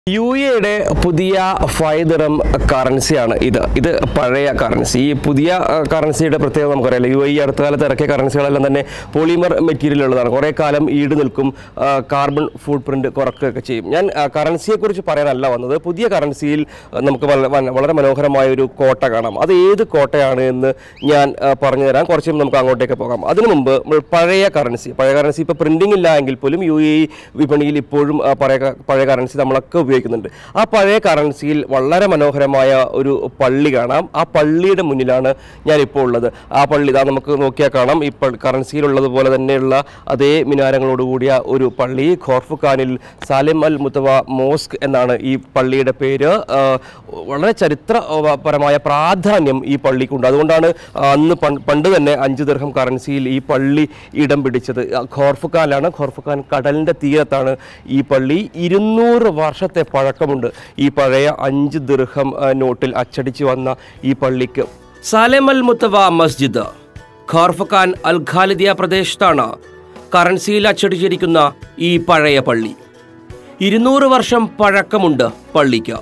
U എയുടെ പുതിയ ഫൈദറം കറൻസിയാണ് ഇത് ഇത് പഴയ കറൻസി ഈ പുതിയ ആ, കറൻസിയുടെ പ്രത്യേകത നമുക്കറിയാലോ യു എ ഈ അടുത്ത കാലത്ത് ഇറക്കിയ കറൻസികളെല്ലാം തന്നെ പോളിമർ മെറ്റീരിയൽ ഉള്ളതാണ് കുറേ കാലം ഈട് നിൽക്കും ആ, കാർബൺ ഫുട് പ്രിന്റ് കുറക്കുകയൊക്കെ ചെയ്യും ഞാൻ ആ, കറൻസിയെക്കുറിച്ച് പറയാനല്ല വന്നത് പുതിയ കറൻസിയിൽ ആ, നമുക്ക് വള- വ- വളരെ മനോഹരമായ ഒരു കോട്ട കാണാം അത് ഏത് കോട്ടയാണ് എന്ന് ഞാൻ ആ, പറഞ്ഞു തരാം കുറച്ചും നമുക്ക് അങ്ങോട്ടേക്ക് പോകാം അതിനു മുമ്പ് നമ്മൾ പഴയ കറൻസി പഴയ കറൻസി ഇപ്പോൾ പ്രിന്റിംഗ് ഇല്ല എങ്കിൽ പോലും യു എ വിപണിയിൽ ഇപ്പോഴും ആ, പഴയ ക- പഴയ കറൻസി നമ്മളൊക്കെ ഉപയോഗിക്കുന്നുണ്ട് ആ പഴയ കറൻസിയിൽ വളരെ മനോഹരമായ ഒരു പള്ളി കാണാം ആ പള്ളിയുടെ മുന്നിലാണ് ഞാനിപ്പോൾ ഉള്ളത് ആ പള്ളി ഇതാ നമുക്ക് നോക്കിയാൽ കാണാം ഈ പ- കറൻസിയിലുള്ളതുപോലെ തന്നെയുള്ള അതേ മിനാരങ്ങളോട് കൂടിയ ഒരു പള്ളി ഖോർഫുഖാനിൽ സാലിം അൽ മുത്തവ മോസ്ക് എന്നാണ് ഈ പള്ളിയുടെ പേര് ആ, വളരെ ചരിത്രപരമായ പ്രാധാന്യം ഈ പള്ളിക്കുണ്ട് അതുകൊണ്ടാണ് അന്ന് പണ്ട് പണ്ട് തന്നെ അഞ്ച് ദീർഘം കറൻസിയിൽ ഈ പള്ളി ഇടം പിടിച്ചത് ആ, ഖോർഫുഖാനിലാണ് ഖോർഫുഖാൻ കടലിൻ്റെ തീരത്താണ് ഈ പള്ളി ഇരുന്നൂറ് വർഷത്തെ പഴക്കമുണ്ട് ഈ പഴയ അഞ്ച് ദീർഘം ആ, നോട്ടിൽ അച്ചടിച്ചു വന്ന ഈ പള്ളിക്ക് സാലേം അൽ മുത്തവ മസ്ജിദ് ഖോർഫുഖാൻ അൽ ഖാലിദിയ പ്രദേശത്താണ് കറൻസിയിൽ അച്ചടിച്ചിരിക്കുന്ന ഈ പഴയ പള്ളി ഇരുന്നൂറ് വർഷം പഴക്കമുണ്ട് പള്ളിക്ക്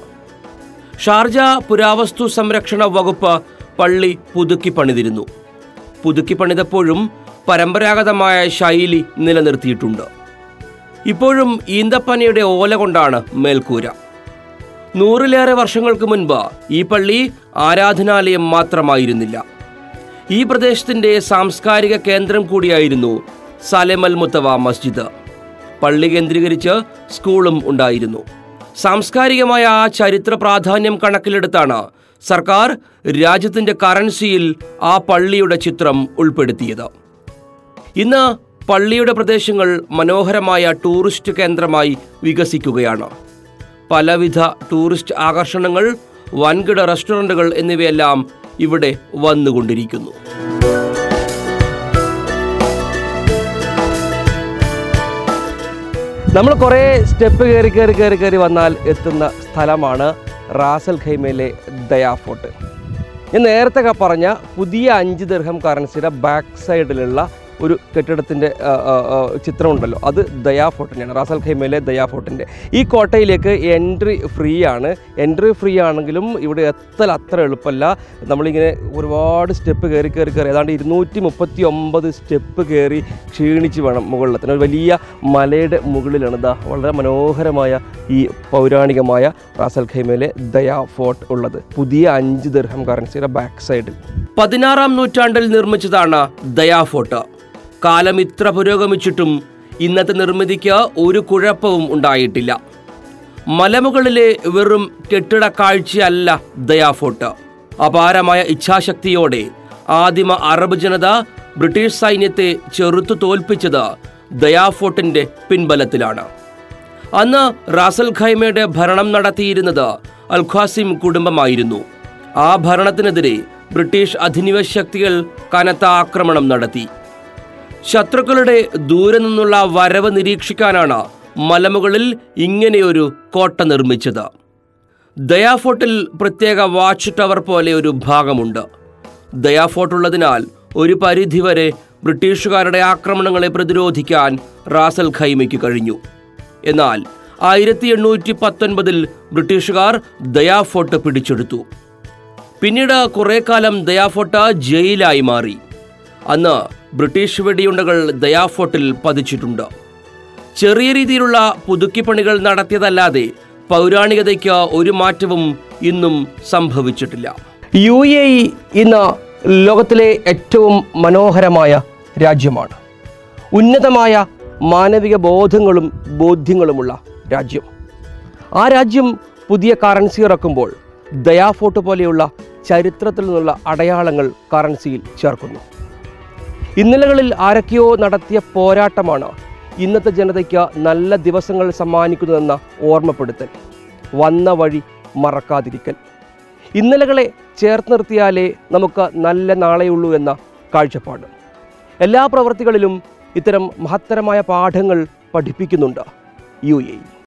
ഷാർജ പുരാവസ്തു സംരക്ഷണ വകുപ്പ് പള്ളി പുതുക്കി പണിതിരുന്നു പുതുക്കി പണിതപ്പോഴും പരമ്പരാഗതമായ ശൈലി നിലനിർത്തിയിട്ടുണ്ട് ഇപ്പോഴും ഈന്തപ്പനയുടെ ഓല കൊണ്ടാണ് മേൽക്കൂര നൂറിലേറെ വർഷങ്ങൾക്ക് മുൻപ് ഈ പള്ളി ആരാധനാലയം മാത്രമായിരുന്നില്ല ഈ പ്രദേശത്തിന്റെ സാംസ്കാരിക കേന്ദ്രം കൂടിയായിരുന്നു സാലെമൽ മുത്തവ മസ്ജിദ് പള്ളി കേന്ദ്രീകരിച്ച് സ്കൂളും ഉണ്ടായിരുന്നു സാംസ്കാരികമായ ആ ചരിത്ര പ്രാധാന്യം കണക്കിലെടുത്താണ് സർക്കാർ രാജ്യത്തിന്റെ കറൻസിയിൽ ആ പള്ളിയുടെ ചിത്രം ഉൾപ്പെടുത്തിയത് ഇന്ന് പള്ളിയുടെ പ്രദേശങ്ങൾ മനോഹരമായ ടൂറിസ്റ്റ് കേന്ദ്രമായി വികസിക്കുകയാണ് പലവിധ ടൂറിസ്റ്റ് ആകർഷണങ്ങൾ വൻകിട റെസ്റ്റോറൻറ്റുകൾ എന്നിവയെല്ലാം ഇവിടെ വന്നുകൊണ്ടിരിക്കുന്നു നമ്മൾ കുറേ സ്റ്റെപ്പ് കയറി കയറി കയറി കയറി വന്നാൽ എത്തുന്ന സ്ഥലമാണ് റാസൽ ഖൈമയിലെ ദയാ ഫോർട്ട് ഞാൻ നേരത്തെ ക- പറഞ്ഞ പുതിയ അഞ്ച് ദീർഘം കറൻസിയുടെ ബാക്ക് സൈഡിലുള്ള ഒരു കെട്ടിടത്തിൻ്റെ ചിത്രമുണ്ടല്ലോ അത് ദയാ ഫോർട്ടിൻ്റെയാണ് റാസൽ ഖൈമയിലെ ദയാ ഫോർട്ടിൻ്റെ ഈ കോട്ടയിലേക്ക് എൻട്രി ഫ്രീ ആണ് എൻട്രി ഫ്രീ ആണെങ്കിലും ഇവിടെ എത്തൽ അത്ര എളുപ്പമല്ല നമ്മളിങ്ങനെ ഒരുപാട് സ്റ്റെപ്പ് കയറി കയറി കയറി ഏതാണ്ട് ഇരുന്നൂറ്റി മുപ്പത്തി ഒമ്പത് സ്റ്റെപ്പ് കയറി ക്ഷീണിച്ച് വേണം മുകളിലെത്താൻ ഒരു വലിയ മലയുടെ മുകളിലാണ് ഇതാ വളരെ മനോഹരമായ ഈ പൗരാണികമായ റാസൽ ഖൈമയിലെ ദയാ ഫോർട്ട് ഉള്ളത് പുതിയ അഞ്ച് ദീർഘം കറൻസിയുടെ ബാക്ക് സൈഡിൽ പതിനാറാം നൂറ്റാണ്ടിൽ നിർമ്മിച്ചതാണ് ദയാ ഫോർട്ട് കാലം ഇത്ര പുരോഗമിച്ചിട്ടും ഇന്നത്തെ നിർമ്മിതിക്ക് ഒരു കുഴപ്പവും ഉണ്ടായിട്ടില്ല മലമുകളിലെ വെറും കെട്ടിട കാഴ്ചയല്ല ദയാ ഫോർട്ട് അപാരമായ ഇച്ഛാശക്തിയോടെ ആദിമ അറബ് ജനത ബ്രിട്ടീഷ് സൈന്യത്തെ ചെറുത്തു തോൽപ്പിച്ചത് ദയാ ഫോർട്ടിന്റെ പിൻബലത്തിലാണ് അന്ന് റാസൽ ഖൈമയുടെ ഭരണം നടത്തിയിരുന്നത് അൽഖാസിം കുടുംബമായിരുന്നു ആ ഭരണത്തിനെതിരെ ബ്രിട്ടീഷ് അധിനിവേശ ശക്തികൾ കനത്ത ആക്രമണം നടത്തി ശത്രുക്കളുടെ ദൂരെ നിന്നുള്ള വരവ് നിരീക്ഷിക്കാനാണ് മലമുകളിൽ ഇങ്ങനെയൊരു കോട്ട നിർമ്മിച്ചത് ദയാ ഫോർട്ടിൽ പ്രത്യേക വാച്ച് ടവർ പോലെ ഒരു ഭാഗമുണ്ട് ദയാ ഫോർട്ട് ഉള്ളതിനാൽ ഒരു പരിധിവരെ ബ്രിട്ടീഷുകാരുടെ ആക്രമണങ്ങളെ പ്രതിരോധിക്കാൻ റാസൽ ഖൈമയ്ക്ക് കഴിഞ്ഞു എന്നാൽ ആയിരത്തി എണ്ണൂറ്റി പത്തൊൻപതിൽ ബ്രിട്ടീഷുകാർ ദയാ ഫോർട്ട് പിടിച്ചെടുത്തു പിന്നീട് കുറെ കാലം ദയാ ഫോർട്ട് ജയിലായി മാറി അന്ന് ബ്രിട്ടീഷ് വെടിയുണ്ടകൾ ദയാ ഫോർട്ടിൽ പതിച്ചിട്ടുണ്ട് ചെറിയ രീതിയിലുള്ള പുതുക്കിപ്പണികൾ നടത്തിയതല്ലാതെ പൗരാണികതയ്ക്ക് ഒരു മാറ്റവും ഇന്നും സംഭവിച്ചിട്ടില്ല യു എ ഇ ഇന്ന് ലോകത്തിലെ ഏറ്റവും മനോഹരമായ രാജ്യമാണ് ഉന്നതമായ മാനവിക ബോധങ്ങളും ബോധ്യങ്ങളുമുള്ള രാജ്യം ആ രാജ്യം പുതിയ കറൻസി ഇറക്കുമ്പോൾ ദയാ ഫോർട്ട് പോലെയുള്ള ചരിത്രത്തിൽ നിന്നുള്ള അടയാളങ്ങൾ കറൻസിയിൽ ചേർക്കുന്നു ഇന്നലകളിൽ ആരൊക്കെയോ നടത്തിയ പോരാട്ടമാണ് ഇന്നത്തെ ജനതയ്ക്ക് നല്ല ദിവസങ്ങൾ സമ്മാനിക്കുന്നതെന്ന ഓർമ്മപ്പെടുത്തൽ വന്ന വഴി മറക്കാതിരിക്കൽ ഇന്നലകളെ ചേർത്ത് നിർത്തിയാലേ നമുക്ക് നല്ല നാളെയുള്ളൂ എന്ന കാഴ്ചപ്പാട് എല്ലാ പ്രവൃത്തികളിലും ഇത്തരം മഹത്തരമായ പാഠങ്ങൾ പഠിപ്പിക്കുന്നുണ്ട് യു എ ഇ